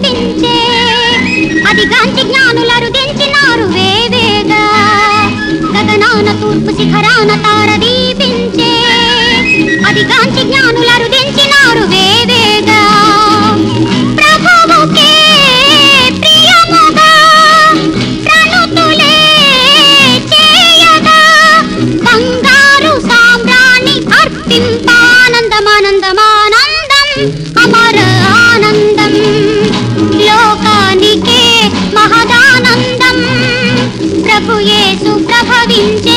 దీపించే అది గాంచి జ్ఞానులరు దించినారు వేవేగా గగనాన తూర్పు శిఖరాన తార దీపించే అది గాంచి జ్ఞానులరు దించినారు వేవేగా ప్రభువుకే ప్రియముగా ప్రణుతులే చేయగా బంగారు సామ్రాణి అర్పింపానందమానందమానందం అమర ఆనందం లోకానికే మహదానందం ప్రభు యేసు ప్రభవించే